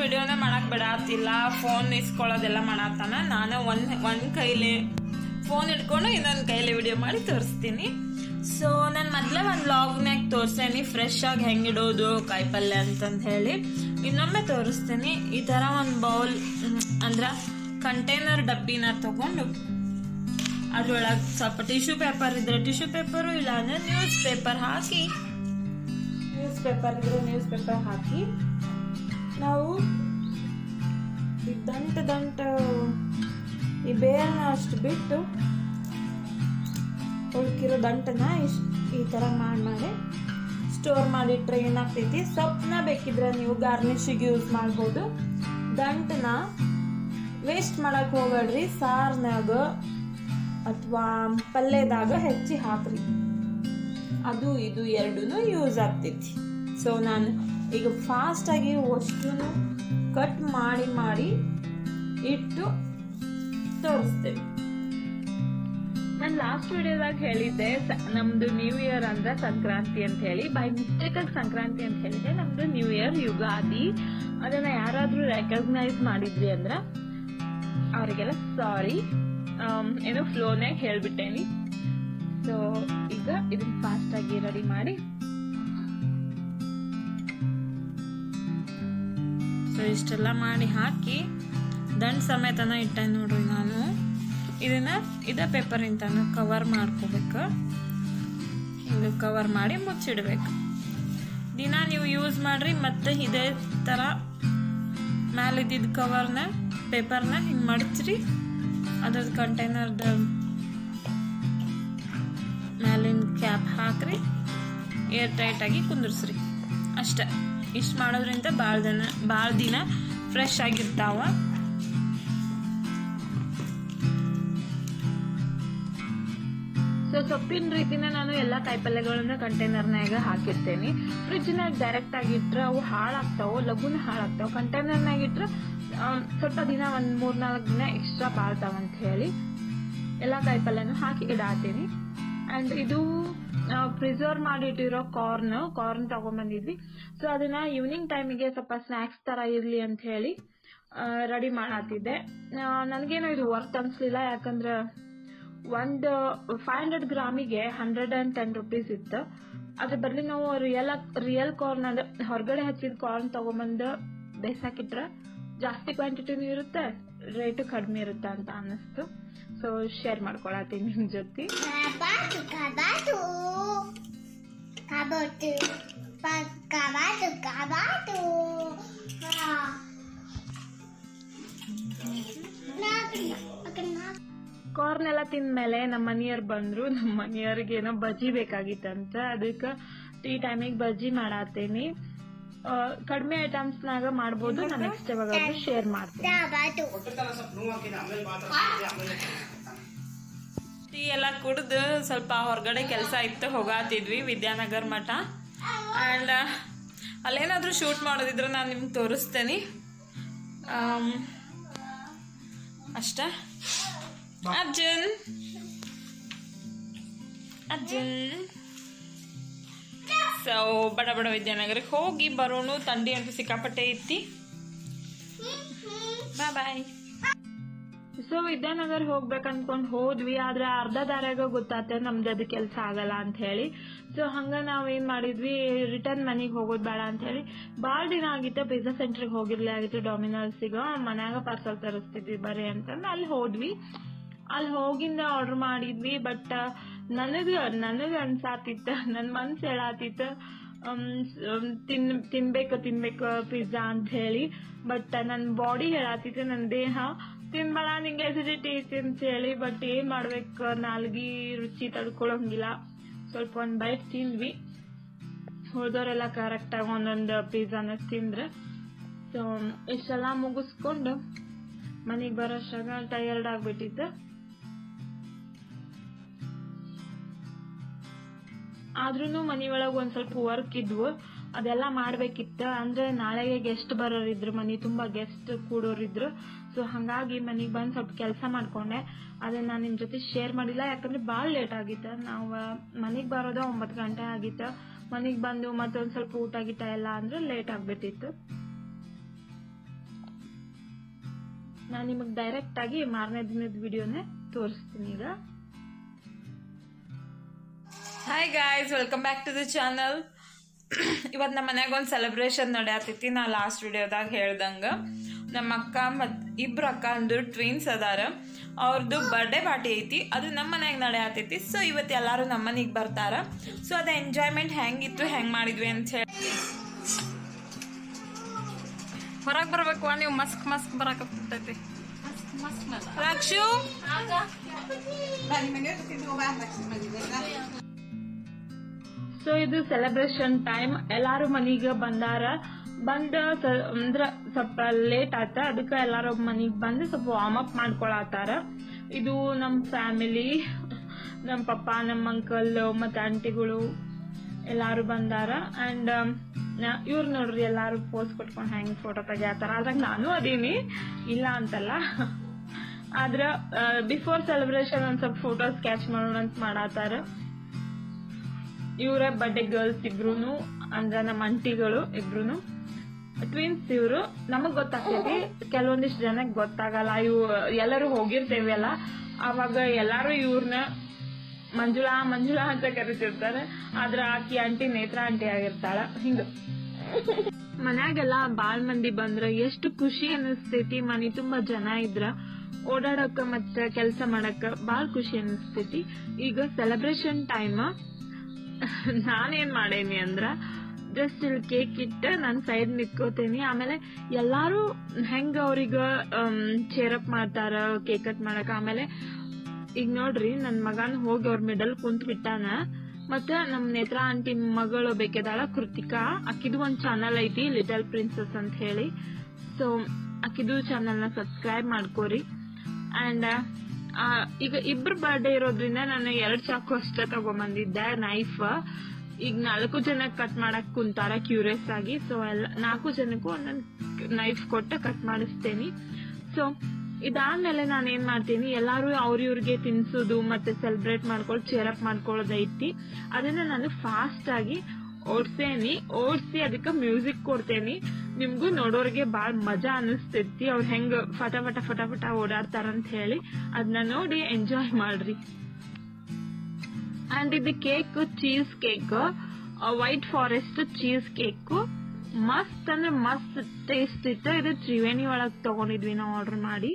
ವಿಡಿಯೋನೇ ಮಾಡಕ್ ಬಿಡಾತಿಲ್ಲ ಫೋನ್ ಇಸ್ಕೊಳ್ಳೋದೆಲ್ಲ ಮಾಡತ್ತಾನ ನಾನು ಒಂದ್ ಒಂದ್ ಕೈಲಿ ಫೋನ್ ಇಟ್ಕೊಂಡು ಇನ್ನೊಂದ್ ಕೈಲಿ ವಿಡಿಯೋ ಮಾಡಿ ತೋರಿಸ್ತೀನಿ ಸೊ ನಾನು ಮೊದ್ಲೇ ಒಂದು ವ್ಲಾಗ್ನಾಗ ತೋರಿಸ್ತೇನೆ ಫ್ರೆಶ್ ಆಗಿ ಹೆಂಗಿಡೋದು ಕಾಯಿಪಲ್ಯ ಅಂತಂದು ಹೇಳಿ ಇನ್ನೊಮ್ಮೆ ತೋರಿಸ್ತೀನಿ ಈ ಥರ ಒಂದು ಬೌಲ್ ಅಂದ್ರ ಕಂಟೈನರ್ ಡಬ್ಬಿನ ತಗೊಂಡು ಅದ್ರೊಳಗೆ ಸ್ವಲ್ಪ ಟಿಶ್ಯೂ ಪೇಪರ್ ಇದ್ರೆ ಟಿಶ್ಯೂ ಪೇಪರು ಇಲ್ಲ ಅಂದ್ರೆ ನ್ಯೂಸ್ ಪೇಪರ್ ಹಾಕಿ ನ್ಯೂಸ್ ಪೇಪರ್ ಇದ್ರೆ ನ್ಯೂಸ್ ಪೇಪರ್ ಹಾಕಿ ನಾವು ಈ ದಂಟ ದಂಟ ಈ ಬೇರನ್ನ ಅಷ್ಟು ಬಿಟ್ಟು ಉಳ್ಕಿರೋ ದಂಟನ ಇಷ್ಟು ಈ ಥರ ಮಾಡಿ ಮಾಡಿ ಸ್ಟೋರ್ ಮಾಡಿಟ್ರೆ ಏನಾಗ್ತೈತಿ ಸೊಪ್ಪನ್ನ ಬೇಕಿದ್ರೆ ನೀವು ಗಾರ್ನಿಷಿಗೆ ಯೂಸ್ ಮಾಡ್ಬೋದು ದಂಟನ ವೇಸ್ಟ್ ಮಾಡಕ್ ಹೋಗ್ಬೇಡ್ರಿ ಸಾರ್ನಾಗ ಅಥವಾ ಪಲ್ಯದಾಗ ಹೆಚ್ಚಿ ಹಾಕ್ರಿ ಅದು ಇದು ಎರಡೂ ಯೂಸ್ ಆಗ್ತೈತಿ ಸೊ ನಾನು ಈಗ ಫಾಸ್ಟಾಗಿ ಅಷ್ಟು ಕಟ್ ಮಾಡಿ ಮಾಡಿ ಇಟ್ಟು ತೋರಿಸ್ತೇವೆ ನಾನು ಲಾಸ್ಟ್ ವಿಡಿಯೋದಾಗ ಹೇಳಿದ್ದೆ ಸ- ನಮ್ದು ನ್ಯೂ ಇಯರ್ ಅಂದ್ರೆ ಸಂಕ್ರಾಂತಿ ಅಂತ ಹೇಳಿ ಬೈ ಮಿಸ್ಟೇಕ್ ಆಗಿ ಸಂಕ್ರಾಂತಿ ಅಂತ ಹೇಳಿದೆ ನಮ್ದು ನ್ಯೂ ಇಯರ್ ಯುಗಾದಿ ಅದನ್ನ ಯಾರಾದ್ರೂ ರೆಕಗ್ನೈಸ್ ಮಾಡಿದ್ರಿ ಅಂದ್ರ ಅವರಿಗೆಲ್ಲ ಸಾರಿ ಏನೋ ಫ್ಲೋನಾಗ ಹೇಳ್ಬಿಟ್ಟೇನಿ ಸೊ ಈಗ ಇದನ್ನ ಫಾಸ್ಟ್ ಆಗಿ ರೆಡಿ ಮಾಡಿ ಸೊ ಇಷ್ಟೆಲ್ಲ ಮಾಡಿ ಹಾಕಿ ದಂಡ್ ಸಮೇತನ ಇಟ್ಟೆ ನೋಡ್ರಿ ನಾನು ಇದನ್ನ ಇದ ಪೇಪರ್ ಇಂತಾನು ಕವರ್ ಮಾಡ್ಕೋಬೇಕು ಹಿಂಗೆ ಕವರ್ ಮಾಡಿ ಮುಚ್ಚಿಡ್ಬೇಕು ದಿನ ನೀವು ಯೂಸ್ ಮಾಡ್ರಿ ಮತ್ತೆ ಇದೇ ಥರ ಮ್ಯಾಲಿದ್ದಿದ್ದ ಕವರ್ನ ಪೇಪರ್ನ ಹಿಂಗೆ ಮಡಚ್ರಿ ಅದ್ರದ್ದು ಕಂಟೈನರ್ದ ಮ್ಯಾಲಿನ ಕ್ಯಾಪ್ ಹಾಕ್ರಿ ಏರ್ ಟೈಟ್ ಆಗಿ ಕುಂದಿರ್ಸ್ರಿ ಅಷ್ಟೇ ಇಷ್ಟು ಮಾಡೋದ್ರಿಂದ ಭಾಳ ದಿನ ಭಾಳ ದಿನ ಫ್ರೆಶ್ ಆಗಿರ್ತಾವ ಸೊ ಸೊಪ್ಪಿನ ರೀತಿನ ನಾನು ಎಲ್ಲ ಕಾಯಿಪಲ್ಯಗಳನ್ನ ಕಂಟೈನರ್ನಾಗ ಹಾಕಿರ್ತೇನೆ ಫ್ರಿಜ್ನಾಗ ಡೈರೆಕ್ಟ್ ಆಗಿ ಇಟ್ರೆ ಅವು ಹಾಳಾಗ್ತಾವ ಲಘುನ ಹಾಳಾಗ್ತಾವ ಕಂಟೈನರ್ನಾಗ ಇಟ್ರೆ ಆಮ್, ಸ್ವಲ್ಪ ದಿನ ಒಂದ್ ಮೂರ್ನಾಲ್ಕು ದಿನ ಎಕ್ಸ್ಟ್ರಾ ಬಾಳ್ತಾವ ಅಂತ ಹೇಳಿ ಎಲ್ಲ ಕಾಯಿಪಲ್ಯನೂ ಹಾಕಿ ಇಡಾತೀನಿ ಅಂಡ್ ಇದು ಪ್ರಿಸರ್ವ್ ಮಾಡಿ ಇಟ್ಟಿರೋ ಕಾರ್ನ್ ಕಾರ್ನ್ ತಗೊಂಡ್ಬಂದಿದ್ವಿ ಸೊ ಅದನ್ನ ಈವ್ನಿಂಗ್ ಟೈಮಿಗೆ ಸ್ವಲ್ಪ ಸ್ನಾಕ್ಸ್ ತರ ಇರ್ಲಿ ಅಂತ ಹೇಳಿ ರೆಡಿ ಮಾಡಾತಿದ್ದೆ ನನಗೇನು ಇದು ವರ್ತ್ ಅನ್ಸ್ಲಿಲ್ಲ ಯಾಕಂದ್ರೆ ಒಂದು ಫೈವ್ ಹಂಡ್ರೆಡ್ ಗ್ರಾಮಿಗೆ ಹಂಡ್ರೆಡ್ ಅಂಡ್ ಟೆನ್ ರುಪೀಸ್ ಇತ್ತು ಅದ್ರ ಬದಲು ನಾವು ರಿಯಲ್ ರಿಯಲ್ ಕಾರ್ನ್ ಅಂದ್ರೆ ಹೊರಗಡೆ ಹಚ್ಚಿದ ಕಾರ್ನ್ ತಗೊಂಬಂದು ಬೇಸಾಕಿಟ್ರೆ ಜಾಸ್ತಿ ಕ್ವಾಂಟಿಟಿನೂ ಇರುತ್ತೆ ರೇಟು ಕಡಿಮೆ ಇರುತ್ತೆ ಅಂತ ಅನ್ನಿಸ್ತು ಸೊ ಶೇರ್ ಮಾಡ್ಕೊಳತ್ತೀನಿ ನಿಮ್ ಜೊತೆ Kabatu, kabatu. Kabatu. Pa- Kabatu, kabatu. Ah. Nak- akan nak- corn ಎಲ್ಲ ತಿಂದ್ಮೇಲೆ ನಮ್ಮ ಮನೆಯವ್ರು ಬಂದ್ರು ನಮ್ಮ ಮನೆಯವ್ರಿಗೆ ಏನೋ ಬಜ್ಜಿ ಬೇಕಾಗಿತ್ತಂತ ಅದಕ್ಕೆ ಟೀ ಟೈಮಿಗೆ ಬಜ್ಜಿ ಮಾಡಾತೀನಿ ಆ, ಕಡಿಮೆ ಐಟಮ್ಸ್ನಾಗ ಮಾಡ್ಬೋದು ನಾನು ನೆಕ್ಸ್ಟ್ ಯಾವಾಗಾದ್ರೂ ಶೇರ್ ಮಾಡ್ತೀನಿ Kabatu. ಟೀ ಎಲ್ಲ ಕುಡ್ದು ಸ್ವಲ್ಪ ಹೊರಗಡೆ ಕೆಲಸ ಇತ್ತು ಹೋಗಾತಿದ್ವಿ ವಿದ್ಯಾನಗರ್ ಮಠ ಆ್ಯಂಡ್ ಅಲ್ಲೇನಾದರೂ ಶೂಟ್ ಮಾಡೋದಿದ್ರೆ ನಾನು ನಿಮ್ಗೆ ತೋರಿಸ್ತೇನೆ ಆಮ್, ಅಷ್ಟ ಅರ್ಜುನ್ ಅರ್ಜುನ್ ಸೊ ಬಡ ಬಡ ವಿದ್ಯಾನಗರಕ್ಕೆ ಹೋಗಿ ಬರೋನು ತಂಡಿ ಅಂತೂ ಸಿಕ್ಕಾಪಟ್ಟೆ ಐತಿ ಬಾಯ್ ಬಾಯ್ ಸೊ ವಿದ್ಯಾನಗರ್ ಹೋಗ್ಬೇಕು ಅನ್ಕೊಂಡ್ ಹೋದ್ವಿ ಆದ್ರೆ ಅರ್ಧ ದಾರ್ಯಾಗ ಗೊತ್ತಾತೆ ನಮ್ದು ಅದು ಕೆಲಸ ಆಗಲ್ಲ ಅಂತ ಹೇಳಿ ಸೊ ಹಂಗ ನಾವ್ ಏನ್ ಮಾಡಿದ್ವಿ ರಿಟರ್ನ್ ಮನೆಗೆ ಹೋಗೋದ್ ಬೇಡ ಅಂತ ಹೇಳಿ ಬಾಳ ದಿನ ಆಗಿತ್ತು ಪಿಜ್ಜಾ ಸೆಂಟರ್ಗೆ ಹೋಗಿರ್ಲಿ ಆಗಿತ್ತು ಡೊಮಿನೋಸ್ಗ ಮನ್ಯಾಗ ಪಾರ್ಸಲ್ ತರಿಸ್ತಿದ್ವಿ ಬರ್ರಿ ಅಂತಂದು ಅಲ್ಲಿ ಹೋದ್ವಿ ಅಲ್ಲಿ ಹೋಗಿಂದ ಆರ್ಡರ್ ಮಾಡಿದ್ವಿ ಬಟ್ ನನಗ ನನಗ ಅನ್ಸಾತಿತ್ತ ನನ್ ಮನ್ಸ್ ಹೇಳಾತಿತ್ತ ಅಮ್, ಸ್- ತಿನ್ ತಿನ್ಬೇಕು ತಿನ್ಬೇಕು ಪಿಜ್ಜಾ ಅಂತ ಹೇಳಿ ಬಟ್ ನನ್ ಬಾಡಿ ಹೇಳಾತಿತ್ತು ನನ್ ದೇಹ ತಿನ್ಬೇಡ ನಿಂಗೆ ಎಸಿಡಿಟಿ ಐತಿ ಅಂತ ಹೇಳಿ ಬಟ್ ಏನ್ ಮಾಡ್ಬೇಕು ನಾಲ್ಗಿ ರುಚಿ ತಡ್ಕೊಳಂಗಿಲ್ಲ ಸ್ವಲ್ಪ ಒಂದ್ ಬೈಟ್ ತಿಂದ್ವಿ ಉಳ್ದೋರೆಲ್ಲ ಕರೆಕ್ಟ್ ಆಗಿ ಒಂದೊಂದು ಪಿಜ್ಜಾನ ತಿಂದ್ರೆ ಸೊ ಇಷ್ಟೆಲ್ಲ ಮುಗಿಸ್ಕೊಂಡು ಮನೆಗೆ ಬರೋಷ್ಟಾಗ ಟಯರ್ಡ್ ಆಗ್ಬಿಟ್ಟಿತ್ತು ಆದ್ರೂನು ಮನಿಯೊಳಗ ಒಂದ್ ಸ್ವಲ್ಪ ವರ್ಕ್ ಇದ್ವು ಅದೆಲ್ಲ ಮಾಡ್ಬೇಕಿತ್ತ ಅಂದ್ರೆ ನಾಳೆಗೆ ಗೆಸ್ಟ್ ಬರೋರಿದ್ರು ಮನಿ ತುಂಬಾ ಗೆಸ್ಟ್ ಕೂಡೋರಿದ್ರು ಸೊ ಹಂಗಾಗಿ ಮನಿಗ್ ಬಂದ್ ಸ್ವಲ್ಪ ಕೆಲಸ ಮಾಡ್ಕೊಂಡೆ ಅದನ್ನ ನಾನ್ ನಿಮ್ ಜೊತೆ ಶೇರ್ ಮಾಡಿಲ್ಲ ಯಾಕಂದ್ರೆ ಬಾಳ ಲೇಟ್ ಆಗಿತ್ತ ನಾವು ಮನಿಗ್ ಬರೋದ ಒಂಬತ್ ಗಂಟೆ ಆಗಿತ್ತ ಮನಿಗ್ ಬಂದು ಮತ್ತೊಂದ್ ಸ್ವಲ್ಪ ಊಟ ಗೀಟ ಎಲ್ಲ ಅಂದ್ರೆ ಲೇಟ್ ಆಗ್ಬಿಟ್ಟಿತ್ತು ನಾನು ನಿಮಗೆ ಡೈರೆಕ್ಟ್ ಆಗಿ ಮಾರನೇ ದಿನದ ವಿಡಿಯೋನೇ ತೋರಿಸ್ತೀನಿ ಈಗ hi guys welcome back to the channel ಇವತ್ತು ನಮ್ಮ ಮನ್ಯಾಗ ಒಂದು ಸೆಲೆಬ್ರೇಷನ್ ನಡೆಯತೈತಿ ನಾ ಲಾಸ್ಟ್ ವಿಡಿಯೋದಾಗ ಹೇಳ್ದಂಗ ನಮ್ಮ ಅಕ್ಕ ಮತ್ ಇಬ್ರು ಅಕ್ಕ ಅಂದ್ರು ಟ್ವಿನ್ಸ್ ಅದಾರ ಅವ್ರದ್ದು ಬರ್ಡೇ ಪಾರ್ಟಿ ಐತಿ ಅದು ನಮ್ಮ ಮನ್ಯಾಗ ನಡೆಯತೈತಿ ಸೊ ಇವತ್ತು ಎಲ್ಲಾರು ನಮ್ಮ ಮನೆಗೆ ಬರ್ತಾರ ಸೊ ಅದ ಎಂಜಾಯ್ಮೆಂಟ್ ಹೆಂಗಿತ್ತು ಹೆಂಗ್ ಮಾಡಿದ್ವಿ ಅಂತ ಹೇಳಿ ಹೊರಗೆ ಬರ್ಬೇಕು ನೀವು ಮಸ್ಕ್ ಮಸ್ಕ್ ಬರಕತ್ತೈತಿ ರಕ್ಷು ಸೊ ಇದು ಸೆಲೆಬ್ರೇಷನ್ ಟೈಮ್ ಎಲ್ಲಾರು ಮನಿಗೆ ಬಂದಾರ ಬಂದ ಸ- ಅಂದ್ರ ಸ್ವಲ್ಪ ಲೇಟ್ ಆತ ಅದಕ್ಕೆ ಎಲ್ಲಾರು ಮನಿಗ್ ಬಂದು ಸ್ವಲ್ಪ ವಾರ್ಮ್ ಅಪ್ ಮಾಡ್ಕೊಳತಾರ ಇದು ನಮ್ ಫ್ಯಾಮಿಲಿ ನಮ್ ಪಪ್ಪ ನಮ್ ಅಂಕಲ್ ಮತ್ತೆ ಆಂಟಿಗಳು ಎಲ್ಲಾರು ಬಂದಾರ ಅಂಡ್ ಇವ್ರು ನೋಡ್ರಿ ಎಲ್ಲಾರು ಪೋಸ್ ಕೊಟ್ಕೊಂಡ್ ಹೆಂಗ್ ಫೋಟೋ ತೆಗಿಯತ್ತಾರ ಅದ್ರಾಗ ನಾನು ಅದೀನಿ ಇಲ್ಲ ಅಂತಲ್ಲ ಆದ್ರ ಬಿಫೋರ್ ಸೆಲೆಬ್ರೇಷನ್ ಒಂದ್ ಸ್ವಲ್ಪ ಫೋಟೋಸ್ ಕ್ಯಾಚ್ ಮಾಡೋಣ ಅಂತ ಮಾಡಾತಾರ ಇವರ ಬರ್ಡೇ ಗರ್ಲ್ಸ್ ಇಬ್ರುನು ಅಂದ್ರ ನಮ್ಮ ಅಂಟಿಗಳು ಇಬ್ರುನು ಟ್ವಿನ್ಸ್ ಇವ್ರು ನಮಗ್ ಗೊತ್ತಾಗ್ತೈತಿ ಕೆಲವೊಂದಿಷ್ಟು ಜನಕ್ಕೆ ಗೊತ್ತಾಗಲ್ಲ ಇವು ಎಲ್ಲರೂ ಹೋಗಿರ್ತೇವೆ ಅಲ್ಲ ಅವಾಗ ಎಲ್ಲಾರು ಇವ್ರನ್ನ ಮಂಜುಳಾ ಮಂಜುಳಾ ಅಂತ ಕರಿತಿರ್ತಾರೆ ಆದ್ರ ಆಕಿ ಆಂಟಿ ನೇತ್ರ ಆಂಟಿ ಆಗಿರ್ತಾಳ ಹಿಂಗ ಮನ್ಯಾಗೆಲ್ಲ ಬಾಳ್ ಮಂದಿ ಬಂದ್ರ ಎಷ್ಟು ಖುಷಿ ಅನಿಸ್ತೈತಿ ಮನಿ ತುಂಬಾ ಜನ ಇದ್ರ ಓಡಾಡಕ ಮತ್ತ ಕೆಲ್ಸ ಮಾಡಕ ಬಾಳ್ ಖುಷಿ ಅನಿಸ್ತೈತಿ ಈಗ ಸೆಲೆಬ್ರೇಷನ್ ಟೈಮ್ ನಾನೇನ್ ಮಾಡೇನಿ ಅಂದ್ರ ಜಸ್ಟ್ ಇಲ್ಲಿ ಕೇಕ್ ಇಟ್ಟ ನಾನ್ ಸೈಡ್ ನಿಕ್ಕೋತೇನಿ ಆಮೇಲೆ ಎಲ್ಲಾರು ಹೆಂಗ ಅವ್ರಿಗ ಚೇರಪ್ ಮಾಡ್ತಾರ ಕೇಕ್ ಕಟ್ ಮಾಡಕ್ ಆಮೇಲೆ ಈಗ ನೋಡ್ರಿ ನನ್ ಮಗನ್ ಹೋಗಿ ಅವ್ರ ಮಿಡಲ್ ಕುಂತ್ ಬಿಟ್ಟಾನ ಮತ್ತ ನಮ್ ನೇತ್ರ ಆಂಟಿ ಮಗಳು ಬೇಕಿದಾಳ ಕೃತಿಕಾ ಅಕ್ಕಿದು ಒಂದ್ ಚಾನಲ್ ಐತಿ ಲಿಟಲ್ ಪ್ರಿನ್ಸಸ್ ಅಂತ ಹೇಳಿ ಸೊ ಅಕ್ಕಿದು ಚಾನಲ್ ನ ಸಬ್ಸ್ಕ್ರೈಬ್ ಮಾಡ್ಕೋರಿ ಅಂಡ್ ಈಗ ಇಬ್ರು ಬರ್ಡೇ ಇರೋದ್ರಿಂದ ನಾನು ಎರಡ್ ಚಾಕು ಅಷ್ಟೇ ತಗೊಂಬಂದಿದ್ದೆ ನೈಫ್ ಈಗ ನಾಲ್ಕು ಜನ ಕಟ್ ಮಾಡಕ್ ಕುಂತಾರ ಕ್ಯೂರಿಯಸ್ ಆಗಿ ಸೊ ಎಲ್ಲ ನಾಲ್ಕು ಜನಕ್ಕೂ ಒಂದೊಂದ್ ನೈಫ್ ಕೊಟ್ಟು ಕಟ್ ಮಾಡಿಸ್ತೇನಿ ಸೊ ಇದಾದ್ಮೇಲೆ ನಾನು ಏನ್ ಮಾಡ್ತೀನಿ ಎಲ್ಲಾರು ಅವ್ರ ಇವ್ರಿಗೆ ತಿನ್ಸೋದು ಮತ್ತೆ ಸೆಲೆಬ್ರೇಟ್ ಮಾಡ್ಕೊಳ್ಳಿ ಚೇರಪ್ ಮಾಡ್ಕೊಳ್ಳೋದೈತಿ ಅದನ್ನ ನಾನು ಫಾಸ್ಟ್ ಆಗಿ ಓಡ್ಸೇನಿ ಓಡ್ಸಿ ಅದಕ್ಕೆ ಮ್ಯೂಸಿಕ್ ಕೊಡ್ತೇನಿ ನಿಮ್ಗೂ ನೋಡೋರಿಗೆ ಬಾಳ್ ಮಜಾ ಅನಿಸ್ತೈತಿ ಅವ್ರ ಹೆಂಗ್ ಫಟ ಫಟ ಫಟ ಫಟ ಓಡಾಡ್ತಾರಂತ ಹೇಳಿ ಅದನ್ನ ನೋಡಿ ಎಂಜಾಯ್ ಮಾಡ್ರಿ ಅಂಡ್ ಇದು cake cheese cake white forest cheese cake ಮಸ್ತ್ ಅಂದ್ರೆ ಮಸ್ತ್ ಟೇಸ್ಟ್ ಇತ್ತು ಇದು ತ್ರಿವೇಣಿ ಒಳಗ್ ತಗೊಂಡಿದ್ವಿ ನಾವು ಆರ್ಡರ್ ಮಾಡಿ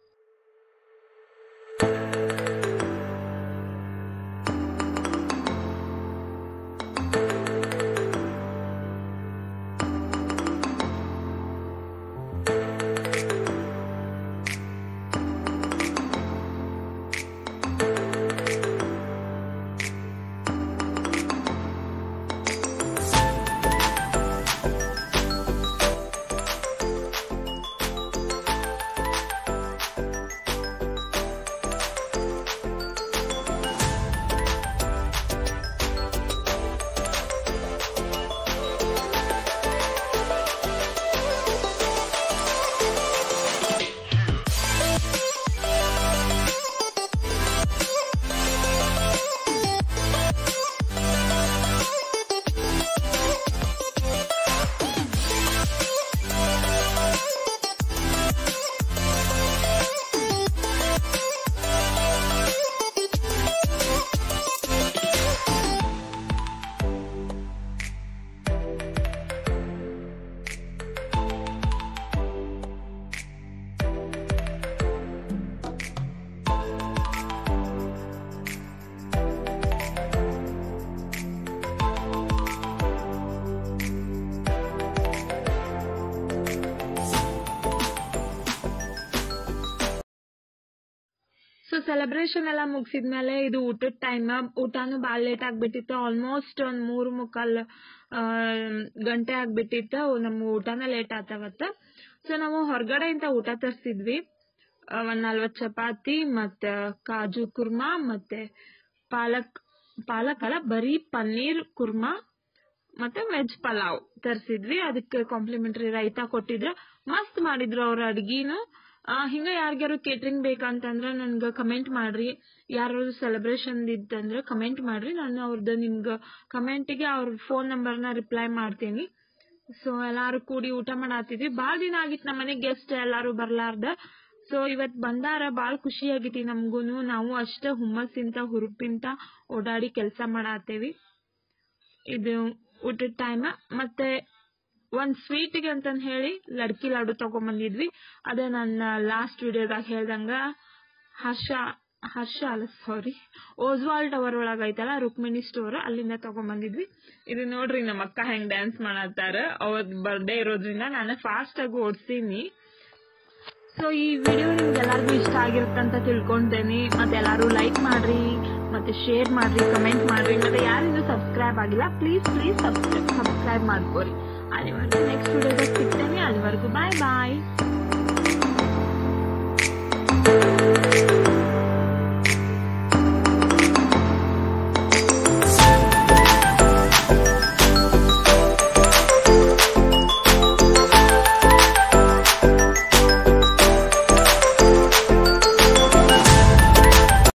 ಸೊ ಸೆಲೆಬ್ರೇಷನ್ ಎಲ್ಲ ಮುಗಿಸಿದ್ಮೇಲೆ ಇದು ಊಟದ ಟೈಮ್ ಊಟನು ಭಾಳ ಲೇಟ್ ಆಗ್ಬಿಟ್ಟಿತ್ತು ಆಲ್ಮೋಸ್ಟ್ ಒಂದ್ ಮೂರು ಮುಕ್ಕಾಲ್ ಆ, ಗಂಟೆ ಆಗ್ಬಿಟ್ಟಿತ್ತು ನಮ್ಮ ಊಟನ ಲೇಟ್ ಆತವತ್ತ ಸೊ ನಾವು ಹೊರಗಡೆಯಿಂದ ಊಟ ತರಿಸಿದ್ವಿ ಒಂದ್ ನಲ್ವತ್ ಚಪಾತಿ ಮತ್ತೆ ಕಾಜು ಕುರ್ಮಾ ಮತ್ತೆ ಪಾಲಕ್ ಪಾಲಕ್ ಅಲ್ಲ ಬರೀ ಪನ್ನೀರ್ ಕುರ್ಮಾ ಮತ್ತೆ ವೆಜ್ ಪಲಾವ್ ತರಿಸಿದ್ವಿ ಅದಕ್ಕೆ ಕಾಂಪ್ಲಿಮೆಂಟರಿ ರೈತಾ ಕೊಟ್ಟಿದ್ರು ಮಸ್ತ್ ಮಾಡಿದ್ರು ಅವ್ರ ಅಡ್ಗಿನು ಆ, ಹಿಂಗ ಯಾರಿಗಾರು ಕೇಟ್ರಿಂಗ್ ಬೇಕಂತಂದ್ರ ನನ್ಗ ಕಮೆಂಟ್ ಮಾಡ್ರಿ ಯಾರು ಸೆಲೆಬ್ರೇಷನ್ ಇತ್ತಂದ್ರ ಕಮೆಂಟ್ ಮಾಡ್ರಿ ನಾನು ಅವ್ರದ್ದು ನಿಮ್ಗ ಕಮೆಂಟಿಗೆ ಅವ್ರ ಫೋನ್ ನಂಬರ್ನ ರಿಪ್ಲೈ ಮಾಡ್ತೀನಿ ಸೊ ಎಲ್ಲಾರು ಕೂಡಿ ಊಟ ಮಾಡಾತಿದ್ವಿ ಬಾಳ ದಿನ ಆಗಿತ್ತು ನಮ್ಮ ಮನೆಗೆ ಗೆಸ್ಟ್ ಎಲ್ಲಾರು ಬರ್ಲಾರ್ದ ಸೊ ಇವತ್ ಬಂದಾರ ಬಾಳ್ ಖುಷಿ ಆಗೈತಿ ನಮ್ಗೂನು ನಾವು ಅಷ್ಟ ಹುಮ್ಮಸ್ಸಿಂತ ಹುರುಪಿಂತ ಓಡಾಡಿ ಕೆಲಸ ಮಾಡತ್ತೇವಿ ಇದು ಊಟದ ಟೈಮ್ ಮತ್ತೆ ಒಂದ್ ಸ್ವೀಟ್ಗೆ ಅಂತಂದ್ ಹೇಳಿ ಲಡ್ಕಿ ಲಾಡು ತಗೊಂಬಂದಿದ್ವಿ ಅದೇ ನನ್ನ ಲಾಸ್ಟ್ ವಿಡಿಯೋದಾಗ ಹೇಳ್ದಂಗ ಹರ್ಷ ಹರ್ಷ ಅಲ್ಲ ಸಾರಿ ಓಸ್ವಾಲ್ ಟವರ್ ಒಳಗ ಐತಲ್ಲ ರುಕ್ಮಿಣಿ ಸ್ಟೋರ್ ಅಲ್ಲಿಂದ ತಗೊಂಬಂದಿದ್ವಿ ಇದು ನೋಡ್ರಿ ನಮ್ಮ ಅಕ್ಕ ಹೆಂಗ್ ಡ್ಯಾನ್ಸ್ ಮಾಡತ್ತಾರ ಅವತ್ ಬರ್ಡೇ ಇರೋದ್ರಿಂದ ನಾನು ಫಾಸ್ಟ್ ಆಗಿ ಓಡ್ಸೀನಿ ಸೊ ಈ ವಿಡಿಯೋ ನಿಮ್ಗೆ ಎಲ್ಲರಿಗೂ ಇಷ್ಟ ಆಗಿರುತ್ತಂತ ತಿಳ್ಕೊಂತೇನೆ ಮತ್ತೆ ಎಲ್ಲರೂ ಲೈಕ್ ಮಾಡ್ರಿ ಮತ್ತೆ ಶೇರ್ ಮಾಡ್ರಿ ಕಮೆಂಟ್ ಮಾಡ್ರಿ ಮತ್ತೆ ಯಾರಿಗೂ ಸಬ್ಸ್ಕ್ರೈಬ್ ಆಗಿಲ್ಲ ಪ್ಲೀಸ್ ಪ್ಲೀಸ್ ಸಬ್ಸ್ಕ್ರೈಬ್ ಮಾಡ್ಕೋರಿ ಅಲ್ಲಿವರೆಗೂ ನೆಕ್ಸ್ಟ್ ವಿಡಿಯೋದಾಗ ಸಿಗ್ತೇನೆ ಅಲ್ಲಿವರೆಗೂ ಬಾಯ್ ಬಾಯ್